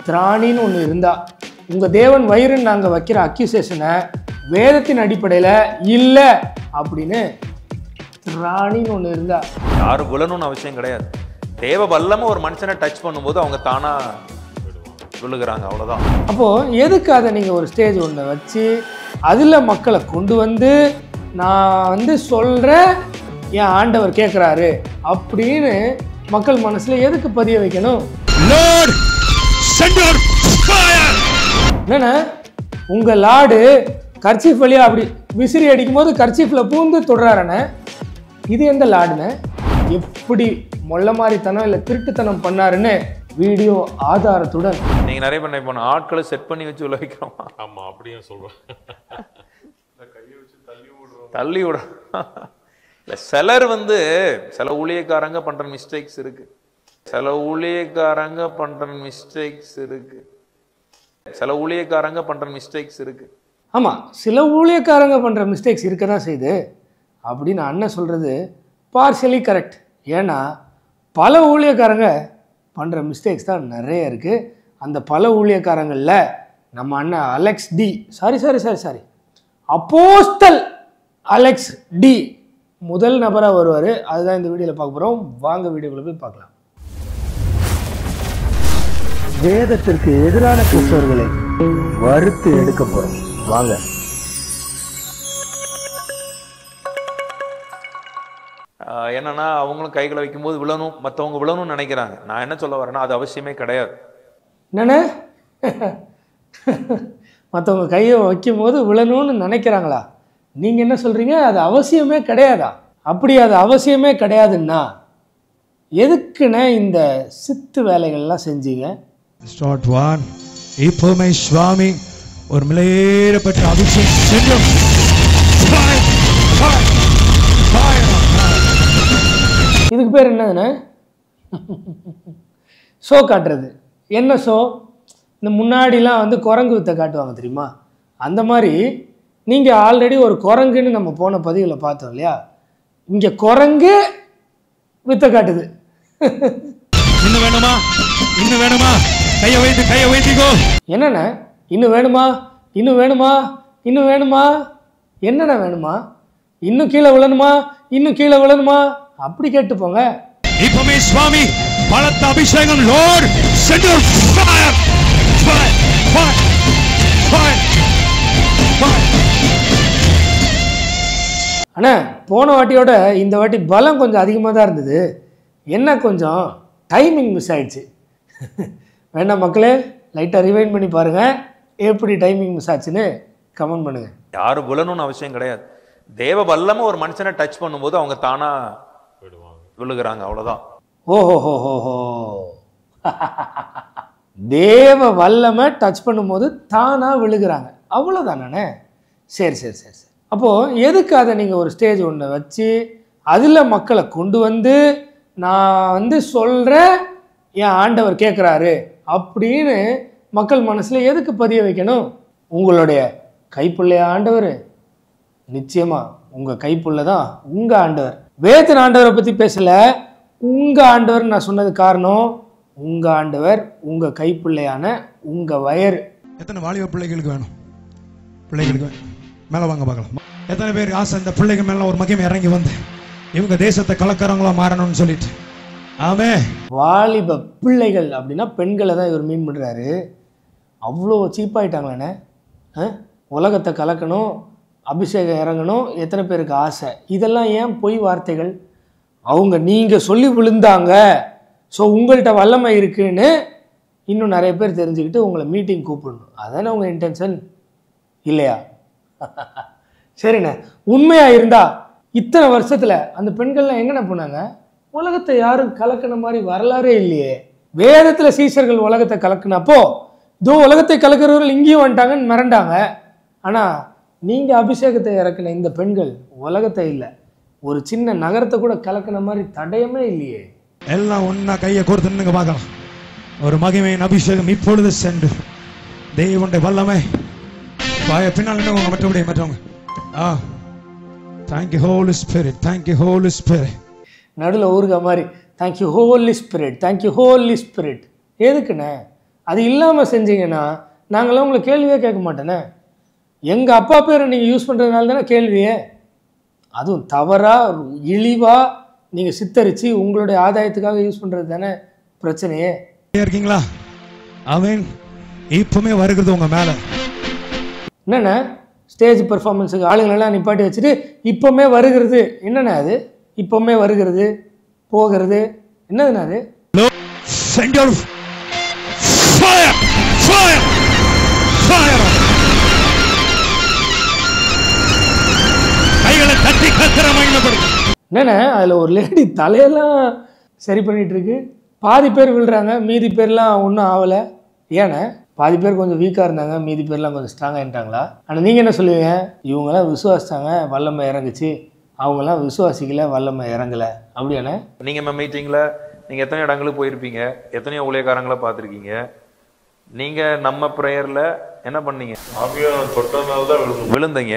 திராணின்னு ஒன்று இருந்தா உங்க தேவன் வயிறுன்னு நாங்க வைக்கிற அக்யூசேஷனை வேதத்தின் அடிப்படையில இல்லை அப்படின்னு திராணின்னு ஒன்று இருந்தா யாரும் விழணும்னு அவசியம் கிடையாது தேவ வல்லம ஒரு மனுஷனை டச் பண்ணும்போது அவங்க தானா விழுகிறாங்க அவ்வளவுதான் அப்போ எதுக்கு அதை நீங்க ஒரு ஸ்டேஜ் ஒன்று வச்சு அதுல மக்களை கொண்டு வந்து நான் வந்து சொல்றேன் என் ஆண்டவர் கேட்குறாரு அப்படின்னு மக்கள் மனசுல எதுக்கு பதிய வைக்கணும் Lord, send your fire! என்னண்ணே உங்க லாடு கர்ச்சீஃப் வழியா அப்படி விசிறி அடிக்கும் போது கர்ச்சீஃபில் பூந்து தொடுறாரண்ணே இது எந்த லாடுண்ணே எப்படி மொள்ள மாதிரித்தனம் இல்லை திருட்டுத்தனம் பண்ணாருன்னு வீடியோ ஆதாரத்துடன் நீங்க நிறைய பண்ண இப்போ ஆட்களை செட் பண்ணி வச்சு உள்ள வைக்கிறோமா ஆமா அப்படியும் சொல்றேன் தள்ளி விட இல்ல சிலர் வந்து சில ஊழியக்காரங்க பண்ற மிஸ்டேக்ஸ் இருக்கு சில ஊழியக்காரங்க பண்ற மிஸ்டேக்ஸ் இருக்கு சில ஊழியக்காரங்க பண்ற மிஸ்டேக்ஸ் இருக்கு ஆமாம் சில ஊழியக்காரங்க பண்ணுற மிஸ்டேக்ஸ் இருக்க தான் செய்யுது அப்படின்னு அண்ணன் சொல்கிறது பார்ஷியலி கரெக்ட் ஏன்னா பல ஊழியக்காரங்க பண்ணுற மிஸ்டேக்ஸ் தான் நிறைய இருக்குது அந்த பல ஊழியக்காரங்களில் நம்ம அண்ணன் Alex T sorry sorry sorry sorry apostle Alex T முதல் நபராக வருவார் அதுதான் இந்த வீடியோவில் பார்க்க போகிறோம் வாங்க வீடியோக்குள்ள போய் பார்க்கலாம் வேதத்திற்கு எதிரான கிறிஸ்தவர்களை வறுத்து எடுக்க போகிறோம் வாங்க ஆஹ் என்னன்னா அவங்களும் கைகளை வைக்கும்போது விழணும் மற்றவங்க விழணும்னு நினைக்கிறாங்க நான் என்ன சொல்ல வரேன்னா அது அவசியமே கிடையாது என்னண்ணே மற்றவங்க கையை வைக்கும் போது விழணும்னு நினைக்கிறாங்களா நீங்கள் என்ன சொல்கிறீங்க அது அவசியமே கிடையாதா அப்படி அது அவசியமே கிடையாதுன்னா எதுக்குண்ணே இந்த சித்து வேலைகள்லாம் செஞ்சீங்க Start one. இப்போமே சுவாமி ஒரு மிளையேறப்பட்ட அபிஷேகம் செல்லும் Fire! Fire! Fire! இதுக்கு பேர் என்னதுண்ணே ஷோ காட்டுறது என்ன ஷோ இந்த முன்னாடிலாம் வந்து குரங்கு வித்தை காட்டுவாங்க தெரியுமா அந்த மாதிரி நீங்கள் ஆல்ரெடி ஒரு குரங்குன்னு நம்ம போன பதிவில் பார்த்தோம் இல்லையா இங்கே குரங்கு வித்தை காட்டுது இன்னும் வேணுமா இன்னும் வேணுமா கையை வைத்து கையை வைத்திக்கோ என்னண்ணே இன்னும் வேணுமா இன்னும் வேணுமா இன்னும் வேணுமா என்னண்ணே வேணுமா இன்னும் கீழே விழணுமா இன்னும் கீழே விழணுமா அப்படி கேட்டு போங்க இப்போமே சுவாமி பலத்த அபிஷேகம் Lord send your fire fire fire fire fire அண்ணா போன வாட்டியோட இந்த வாட்டி பலம் கொஞ்சம் அதிகமாக தான் இருந்தது என்ன கொஞ்சம் டைமிங் மிஸ் ஆயிடுச்சு வேண்டாம் மக்களே லைட்டாக ரிவைண்ட் பண்ணி பாருங்கள் எப்படி டைமிங் மிஸ் ஆச்சுன்னு கமெண்ட் பண்ணுங்கள் யாரும் விழணும்னு அவசியம் கிடையாது தேவ வல்லம ஒரு மனுஷனை டச் பண்ணும்போது அவங்க தானா விழுகிறாங்க அவ்வளவுதான் ஓஹோ ஹோ ஹோ ஹோ தேவ வல்லமை டச் பண்ணும்போது தானாக விழுகிறாங்க அவ்வளோதானே சரி சரி சரி சரி அப்போது எதுக்கு அதை நீங்கள் ஒரு ஸ்டேஜ் ஒன்று வச்சு அதில் மக்களை கொண்டு வந்து நான் வந்து சொல்கிறேன் என் ஆண்டவர் கேட்குறாரு அப்படின்னு மக்கள் மனசில் எதுக்கு பதிய வைக்கணும் உங்களுடைய கைப்பிள்ளைய ஆண்டவர் நிச்சயமாக உங்கள் கைப்புள்ள தான் உங்கள் ஆண்டவர் வேதத்தின் ஆண்டவரை பற்றி பேசலை உங்கள் ஆண்டவர் நான் சொன்னது காரணம் உங்கள் ஆண்டவர் உங்கள் கைப்பிள்ளையான உங்கள் வயர் எத்தனை வாலிப பிள்ளைகளுக்கு வேணும் பிள்ளைகளுக்கு வேணும் மேலே வாங்க பார்க்கலாம் எத்தனை பேர் ஆசை இந்த பிள்ளைங்க மேல ஒரு மகிமை இறங்கி வந்து இவங்க தேசத்தை கலக்கிறவங்களா மாறணும்னு சொல்லிட்டு ஆமே வாலிப பிள்ளைகள் அப்படின்னா பெண்களை தான் இவர் மீன் பண்ணுறாரு அவ்வளோ சீப்பாயிட்டாங்களேண்ணே ஆ? உலகத்தை கலக்கணும் அபிஷேகம் இறங்கணும் எத்தனை பேருக்கு ஆசை இதெல்லாம் ஏன் பொய் வார்த்தைகள் அவங்க நீங்கள் சொல்லி விழுந்தாங்க ஸோ உங்கள்கிட்ட வல்லமை இருக்குன்னு இன்னும் நிறைய பேர் தெரிஞ்சுக்கிட்டு உங்களை மீட்டிங் கூப்பிடணும் அதானே உங்கள் இன்டென்ஷன் இல்லையா சரிண்ணே உண்மையாக இருந்தா இத்தனை வருஷத்தில் அந்த பெண்கள்லாம் எங்கண்ணே போனாங்க உலகத்தை யாரும் கலக்கின மாதிரி வரலாறே இல்லையே வேதத்தில் சீசர்கள் உலகத்தை கலக்குனப்போ இதோ உலகத்தை கலக்கிறவர்கள் இங்கேயும் வந்துட்டாங்கன்னு மிரண்டாங்க ஆனால் நீங்கள் அபிஷேகத்தை இறக்குன இந்த பெண்கள் உலகத்தை இல்லை ஒரு சின்ன நகரத்தை கூட கலக்கின மாதிரி தடயமே இல்லையே எல்லாம் ஒண்ணா கையை கோர்த்து நின்னுங்க பார்க்கலாம் ஒரு மகிமையின் அபிஷேகம் இப்பொழுது சென்று தேவனுடைய வல்லமை வாய பின்னால் நின்னுங்க மற்றபடி மற்றவங்க ஆ thank you Holy Spirit thank you Holy Spirit நடுவில் ஊருக மாதிரி thank you Holy Spirit thank you Holy Spirit எதுக்குண்ணே அது இல்லாமல் செஞ்சீங்கன்னா நாங்களாம் உங்களை கேள்வியே கேட்க மாட்டேனே எங்கள் அப்பா பேரை நீங்கள் யூஸ் பண்ணுறதுனால தானே கேள்வியே அதுவும் தவறாக இழிவாக நீங்கள் சித்தரித்து உங்களுடைய ஆதாயத்துக்காக யூஸ் பண்ணுறது தானே பிரச்சனையே இருக்கீங்களா அவன் இப்பவுமே வருகிறது உங்க மேல என்னண்ணே ஸ்டேஜ் பெர்ஃபார்மன்ஸுக்கு ஆளுங்களெல்லாம் நிப்பாட்டி வச்சுட்டு இப்போமே வருகிறது என்னண்ணே அது இப்போமே வருகிறது போகிறது என்னதுண்ணா அது Lord, send your fire, fire, fire. கைகளை தட்டி கத்திர மகிமைப்படுத்து என்னண்ணே அதில் ஒரு லேடி தலையெல்லாம் சரி பண்ணிட்டு இருக்கு பாதி பேர் விழுறாங்க மீதி பேர்லாம் ஒன்றும் ஆகலை ஏண்ணே பாதி பேர் கொஞ்சம் வீக்காக இருந்தாங்க மீதி பேர்லாம் கொஞ்சம் ஸ்ட்ராங்காக ஆயிட்டாங்களா ஆனால் நீங்கள் என்ன சொல்லுவீங்க இவங்கெல்லாம் விசுவாசித்தாங்க வல்லமை இறங்குச்சு அவங்கெல்லாம் விசுவாசிக்கல வல்லமை இறங்கலை அப்படியாண்ணே நீங்க நம்ம மீட்டிங்ல நீங்க எத்தனை இடங்களுக்கு போயிருப்பீங்க எத்தனையோ ஊழியக்காரங்களை பார்த்துருக்கீங்க நீங்க நம்ம ப்ரேயர்ல என்ன பண்ணீங்க ஆவியானவர் தொட்டனால தான் விழுந்து விழுந்தீங்க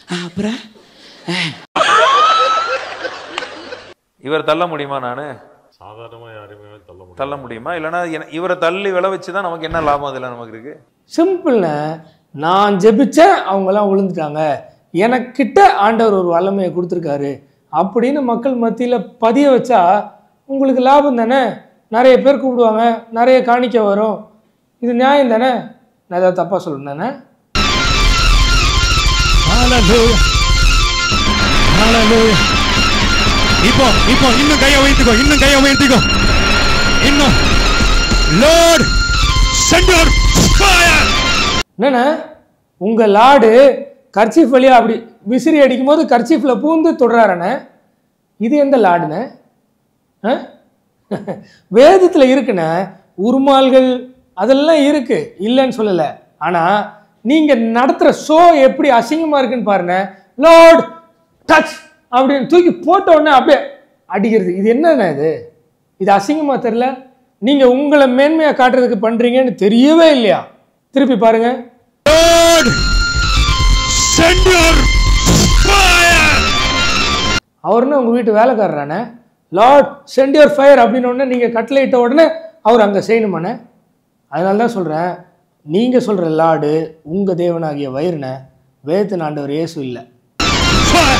இவர் தள்ள முடியுமா நானு சாதாரணமா யாரையுமே தள்ள முடியும் தள்ள முடியுமா இல்லைன்னா என்ன- இவரை தள்ளி விழ வச்சு தான் நமக்கு என்ன லாபம் அதில் நமக்கு இருக்கு சிம்பிள்ண்ணே நான் ஜெபிச்சேன் அவங்கெல்லாம் விழுந்துட்டாங்க எனக்கிட்ட ஆண்டவர் ஒரு வல்லமையை கொடுத்துருக்காரு அப்படின்னு மக்கள் மத்தியில் பதிய வச்சா உங்களுக்கு லாபம் தானே நிறைய பேர் கூப்பிடுவாங்க நிறைய காணிக்க வரும் இது நியாயம் தானே நான் ஏதாவது தப்பாக சொல்லணுண்ணே Hallelujah. Hallelujah. இப்போ இப்போ இன்னும் கையை உயர்த்திக்கோ இன்னும் கையை உயர்த்திக்கோ இன்னும் லார்ட் send your fire என்னண்ணே உங்கள் லாடு கர்ச்சீஃப் வழியாக அப்படி விசிறி அடிக்கும் போது கர்ச்சீஃபில் பூந்து தொடுறாரண்ணே இது எந்த லாடுண்ணே ஆ வேதத்தில் இருக்குண்ணே உருமால்கள் அதெல்லாம் இருக்கு இல்லைன்னு சொல்லலை ஆனால் நீங்கள் நடத்துகிற ஷோ எப்படி அசிங்கமாக இருக்குன்னு பாருங்க லார்ட் டச் அப்படின்னு தூக்கி போட்ட உடனே அப்படியே அடிக்கிறது இது என்னண்ணே இது இது அசிங்கமாக தெரில நீங்கள் உங்களை மேன்மையாக காட்டுறதுக்கு பண்ணுறீங்கன்னு தெரியவே இல்லையா திருப்பி பாருங்க Lord send your fire அவர்னு உங்கள் வீட்டு வேலைக்காரரானே லார்ட் சென்ட் யுவர் ஃபயர் அப்படின்னு உடனே நீங்கள் கட்டளை இட்ட உடனே அவர் அங்கே செய்யணுமாண்ணே அதனால தான் சொல்கிறேன் நீங்கள் சொல்கிற லார்டு உங்கள் தேவனாகிய வயிறுன வேதத்தின் ஆண்டவர் இயேசு இல்லை fire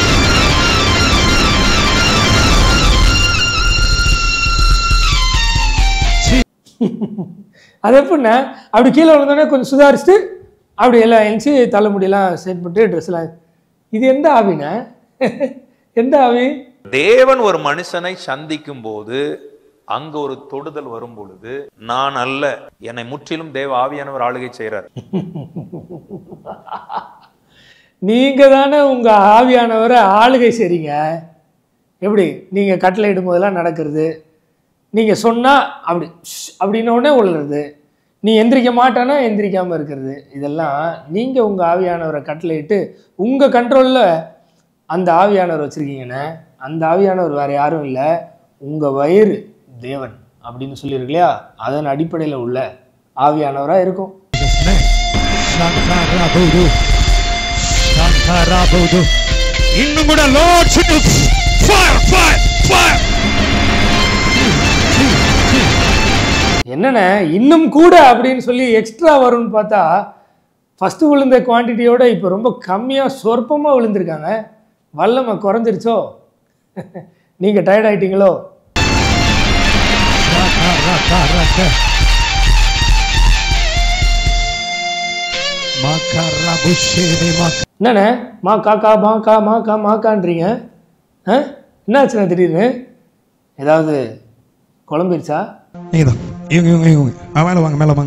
அது எப்படிண்ணே அப்படி கீழே விழுந்தோடனே கொஞ்சம் சுதாரிச்சுட்டு அப்படி எல்லாம் எழுந்துச்சி தலைமுடியெல்லாம் செட் பண்ணிட்டு ட்ரெஸ்லாம் இது எந்த ஆவிண்ணே எந்த ஆவி தேவன் ஒரு மனுஷனை சந்திக்கும் போது அங்க ஒரு தொடுதல் வரும் பொழுது நான் அல்ல என்னை முற்றிலும் தேவ ஆவியானவர் ஆளுகை செய்கிறார் நீங்கள் தானே உங்கள் ஆவியானவரை ஆளுகை செய்றீங்க எப்படி நீங்கள் கட்டளை இடும் போதெல்லாம் நடக்கிறது நீங்கள் சொன்னால் அப்படி ஷ் அப்படின்ன உடனே உழுறது நீ எந்திரிக்க மாட்டானா எந்திரிக்காமல் இருக்கிறது இதெல்லாம் நீங்கள் உங்கள் ஆவியானவரை கட்டளையிட்டு உங்கள் கண்ட்ரோலில் அந்த ஆவியானவர் வச்சுருக்கீங்கண்ணே அந்த ஆவியானவர் வேறு யாரும் இல்லை உங்கள் வயிறு தேவன் அப்படின்னு சொல்லியிருக்கு இல்லையா அதன் அடிப்படையில் உள்ள ஆவியானவராக இருக்கும் Santarabudu. Santarabudu. இன்னும் கூட Lord send your fire fire fire என்னண்ணே இன்னும் கூட அப்படின்னு சொல்லி எக்ஸ்ட்ரா வரும்னு பார்த்தா ஃபஸ்ட்டு விழுந்த குவான்டிட்டியோட இப்போ ரொம்ப கம்மியாக சொற்பமாக விழுந்திருக்காங்க வல்லமை குறைஞ்சிருச்சோ நீங்கள் டயர்ட் ஆயிட்டீங்களோ Makaraka. Makarabushini mak. என்னண்ணே மா காக்கா மா கா மா கா மா கான்றீங்க ஆ என்னாச்சுண்ணே திடீர்னு ஏதாவது குழம்பிருச்சா நீங்க தான் இவங்க இவங்க இவங்க ஆ, மேல வாங்க மேல வாங்க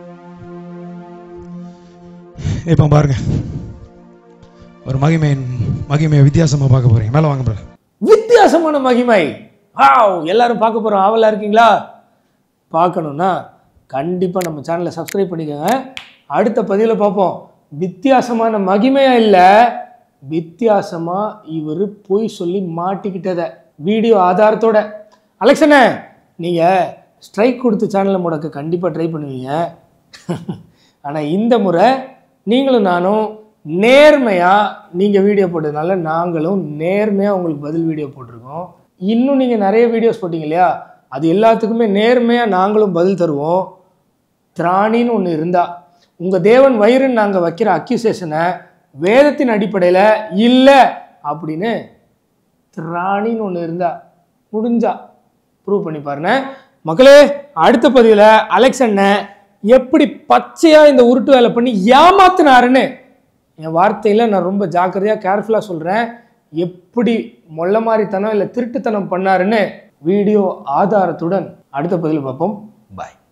இப்போ பாருங்க ஒரு மகிமை மகிமையை வித்தியாசமா பார்க்க போறீங்க மேல வாங்க brother. வித்தியாசமான மகிமை வாவ் எல்லாரும் பார்க்க போகிறோம் ஆவலாக இருக்கீங்களா பார்க்கணுன்னா கண்டிப்பாக நம்ம சேனலை சப்ஸ்கிரைப் பண்ணிக்கோங்க அடுத்த பதிவில் பார்ப்போம் வித்தியாசமான மகிமையாக இல்லை வித்தியாசமாக இவர் பொய் சொல்லி மாட்டிக்கிட்டதை வீடியோ ஆதாரத்தோட அலெக்சனே நீங்கள் ஸ்ட்ரைக் கொடுத்து சேனலை முடக்க கண்டிப்பாக ட்ரை பண்ணுவீங்க ஆனால் இந்த முறை நீங்களும் நானும் நேர்மையாக நீங்கள் வீடியோ போட்டதுனால நாங்களும் நேர்மையாக உங்களுக்கு பதில் வீடியோ போட்டிருக்கோம் இன்னும் நீங்கள் நிறைய வீடியோஸ் போட்டீங்க இல்லையா அது எல்லாத்துக்குமே நேர்மையாக நாங்களும் பதில் தருவோம் திராணின்னு ஒன்று இருந்தா உங்கள் தேவன் வயிறுன்னு நாங்கள் வைக்கிற அக்யூசேஷனை வேதத்தின் அடிப்படையில் இல்லை அப்படின்னு திராணின்னு ஒன்று இருந்தா முடிஞ்சா ப்ரூவ் பண்ணி பாருங்க மக்களே அடுத்த பதிவில் அலெக்ஸ் அண்ணன் எப்படி பச்சையாக இந்த உருட்டு வேலை பண்ணி ஏமாத்தினாருன்னு என் வார்த்தையில் நான் ரொம்ப ஜாக்கிரதையாக கேர்ஃபுல்லாக சொல்கிறேன் எப்படி மொள்ள மாதிரித்தனம் இல்லை திருட்டுத்தனம் பண்ணாருன்னு வீடியோ ஆதாரத்துடன் அடுத்த பதிவில் பார்ப்போம் பாய்